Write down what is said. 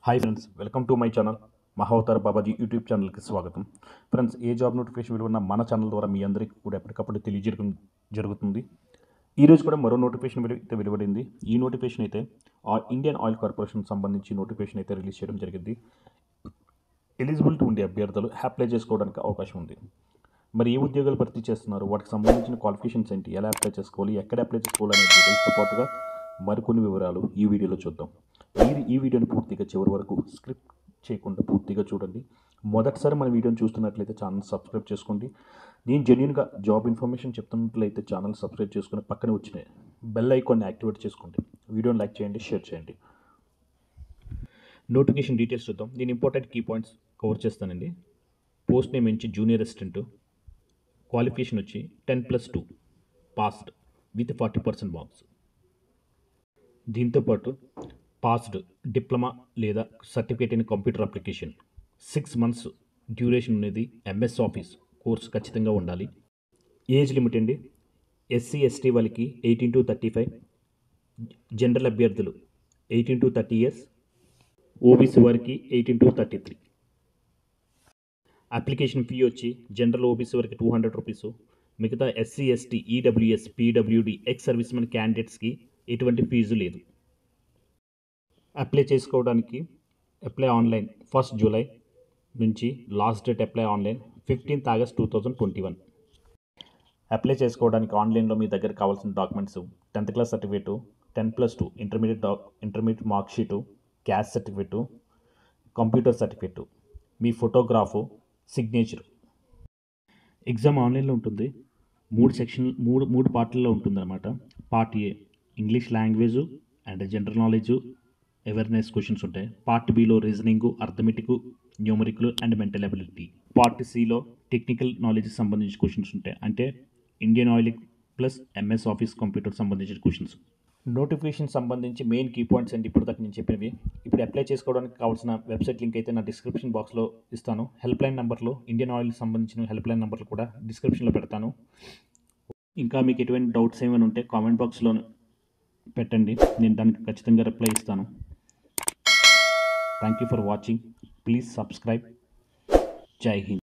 hi friends welcome to my channel Mahavatar Babaji YouTube ఛానల్కి స్వాగతం friends A job notification విలువన్న మన ఛానల్ ద్వారా మీ అందరికీ కూడా ఎప్పటికప్పుడు తెలియజేయడం జరుగుతుంది ఈ రోజు కూడా మరో నోటిఫికేషన్ వెలు- అయితే వెలువడింది ఈ నోటిఫికేషన్ అయితే ఆ ఇండియన్ ఆయిల్ కార్పొరేషన్ సంబంధించి నోటిఫికేషన్ అయితే రిలీజ్ చేయడం జరిగింది ఎలిజిబిలిటీ ఉండే అభ్యర్థులు అప్లై చేసుకోవడానికి అవకాశం ఉంది మరి ఏ ఉద్యోగాలు భర్తీ చేస్తున్నారు వాటికి సంబంధించిన క్వాలిఫికేషన్స్ ఏంటి ఎలా అప్లై చేసుకోవాలి ఎక్కడ అప్లై చేసుకోవాలి అనే డీటెయిల్స్తో పాటుగా మరికొన్ని వివరాలు ఈ వీడియోలో చూద్దాం మీరు ఈ వీడియోని పూర్తిగా చివరి వరకు స్క్రిప్ట్ చేయకుండా పూర్తిగా చూడండి మొదటిసారి మన వీడియోని చూస్తున్నట్లయితే ఛానల్ సబ్స్క్రైబ్ చేసుకోండి నేను జెన్యున్గా జాబ్ ఇన్ఫర్మేషన్ చెప్తున్నట్లయితే ఛానల్ సబ్స్క్రైబ్ చేసుకుని పక్కన వచ్చిన బెల్ ఐకాన్ని యాక్టివేట్ చేసుకోండి వీడియోని లైక్ చేయండి షేర్ చేయండి నోటిఫికేషన్ డీటెయిల్స్ చూద్దాం నేను ఇంపార్టెంట్ కీ పాయింట్స్ కవర్ చేస్తానండి పోస్ట్ నేమ్ నుంచి జూనియర్ అసిస్టెంట్ క్వాలిఫికేషన్ వచ్చి ten plus two passed with forty percent marks దీంతోపాటు పాస్డ్ డిప్లొమా లేదా certificate in computer application six months duration అనేది ఎంఎస్ ఆఫీస్ కోర్స్ ఖచ్చితంగా ఉండాలి ఏజ్ లిమిట్ అండి SC ST వాళ్ళకి eighteen to thirty five general అభ్యర్థులు eighteen to thirty years OBC వారికి eighteen to thirty three application fee వచ్చి general OBC వరకు two hundred rupees మిగతా SC ST EWS PWD ex servicemen క్యాండిడేట్స్కి ఎటువంటి fees లేదు apply చేసుకోవడానికి అప్లై ఆన్లైన్ ఫస్ట్ జూలై నుంచి last date apply online fifteenth August two thousand twenty one apply చేసుకోవడానికి ఆన్లైన్లో మీ దగ్గర కావాల్సిన documents tenth class certificate ten plus two intermediate doc intermediate mark sheet caste certificate computer certificate మీ photograph signature exam ఆన్లైన్లో ఉంటుంది మూడు సెక్షన్ మూడు మూడు పార్ట్లలో ఉంటుందన్నమాట part A English language and general knowledge awareness questions ఉంటాయి పార్ట్ బిలో reasoning arithmetic numerical and mental ability part సిలో టెక్నికల్ నాలెడ్జ్ సంబంధించిన క్వశ్చన్స్ ఉంటాయి అంటే Indian Oil plus MS Office computer సంబంధించిన క్వశ్చన్స్ నోటిఫికేషన్ సంబంధించి మెయిన్ కీ పాయింట్స్ అండి ఇప్పుడు దాకా నేను చెప్పినవి ఇప్పుడు అప్లై చేసుకోవడానికి కావాల్సిన వెబ్సైట్ లింక్ అయితే నా డిస్క్రిప్షన్ బాక్స్లో ఇస్తాను హెల్ప్ లైన్ నెంబర్లో ఇండియన్ ఆయిల్ సంబంధించిన హెల్ప్ లైన్ నెంబర్లు కూడా డిస్క్రిప్షన్లో పెడతాను ఇంకా మీకు ఎటువంటి డౌట్స్ ఏమైనా ఉంటే కామెంట్ బాక్స్లో పెట్టండి నేను దానికి ఖచ్చితంగా రిప్లై ఇస్తాను thank you for watching please subscribe జై హింద్